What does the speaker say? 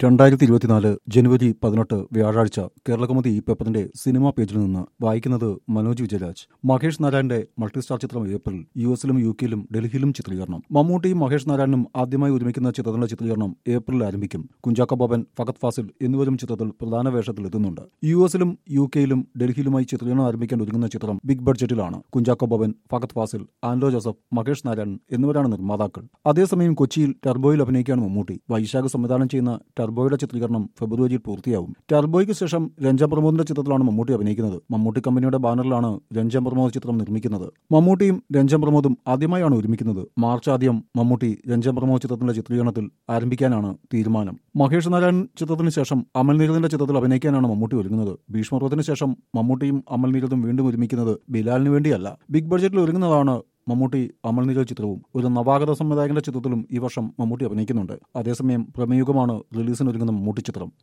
രണ്ടായിരത്തി ഇരുപത്തിനാല് ജനുവരി പതിനെട്ട് വ്യാഴാഴ്ച കേരളകൗമുദി ഈ പേപ്പറിന്റെ സിനിമാ പേജിൽ നിന്ന് വായിക്കുന്നത് മനോജ് വിജയരാജ് മഹേഷ് നാരായണന്റെ മൾട്ടിസ്റ്റാർ ചിത്രം ഏപ്രിൽ യു എസിലും യു കെയിലും ഡൽഹിയിലും ചിത്രീകരണം മമ്മൂട്ടിയും മഹേഷ് നാരായണനും ആദ്യമായി ഒരുമിക്കുന്ന ചിത്രത്തിന്റെ ചിത്രീകരണം ഏപ്രിലിൽ ആരംഭിക്കും കുഞ്ചാക്ക ബോബൻ ഫഗത് ഫാസിൽ എന്നിവരും ചിത്രത്തിൽ പ്രധാന വേഷത്തിൽ എത്തുന്നുണ്ട് യു എസിലും യു കെയിലും ഡൽഹിയിലുമായി ചിത്രീകരണം ആരംഭിക്കാൻ ഒരുങ്ങുന്ന ചിത്രം ബിഗ് ബഡ്ജറ്റിലാണ് കുഞ്ചാക്ക ബോബൻ ഫഗത് ഫാസിൽ ആൻഡോ ജോസഫ് മഹേഷ് നാരായണൻ എന്നിവരാണ് നിർമ്മാതാക്കൾ അതേസമയം കൊച്ചിയിൽ ടർബോയിൽ അഭിനയിക്കുകയാണ് മമ്മൂട്ടി വൈശാഖ് സംവിധാനം ചെയ്യുന്ന ടർബോയുടെ ചിത്രീകരണം ഫെബ്രുവരിയിൽ പൂർത്തിയാവും ടർബോയ്ക്ക് ശേഷം രഞ്ജൻ പ്രമോദിന്റെ ചിത്രത്തിലാണ് മമ്മൂട്ടി അഭിനയിക്കുന്നത് മമ്മൂട്ടി കമ്പനിയുടെ ബാനറിലാണ് രഞ്ജൻ പ്രമോദ് ചിത്രം നിർമ്മിക്കുന്നത് മമ്മൂട്ടിയും രഞ്ജൻ പ്രമോദും ആദ്യമായാണ് ഒരുമിക്കുന്നത് മാർച്ച് ആദ്യം മമ്മൂട്ടി രഞ്ജൻ പ്രമോദ് ചിത്രത്തിന്റെ ചിത്രീകരണത്തിൽ ആരംഭിക്കാനാണ് തീരുമാനം മഹേഷ് നാരായണൻ ചിത്രത്തിന് ശേഷം അമൽ നീരദിന്റെ ചിത്രത്തിൽ അഭിനയിക്കാനാണ് മമ്മൂട്ടി ഒരുങ്ങുന്നത് ഭീഷ്മപർവത്തിന് ശേഷം മമ്മൂട്ടിയും അമൽ നീരദും വീണ്ടും ഒരുമിക്കുന്നത് ബിലാലിന് വേണ്ടിയല്ല ബിഗ് ബഡ്ജറ്റിൽ ഒരുങ്ങുന്നതാണ് മമ്മൂട്ടി അമൽ നീരദ് ചിത്രവും ഒരു നവാഗത സംവിധായകന്റെ ചിത്രത്തിലും ഈ വർഷം മമ്മൂട്ടി അഭിനയിക്കുന്നുണ്ട് അതേസമയം പ്രമേയുഗമാണ് റിലീസിനൊരുങ്ങുന്ന മമ്മൂട്ടി ചിത്രം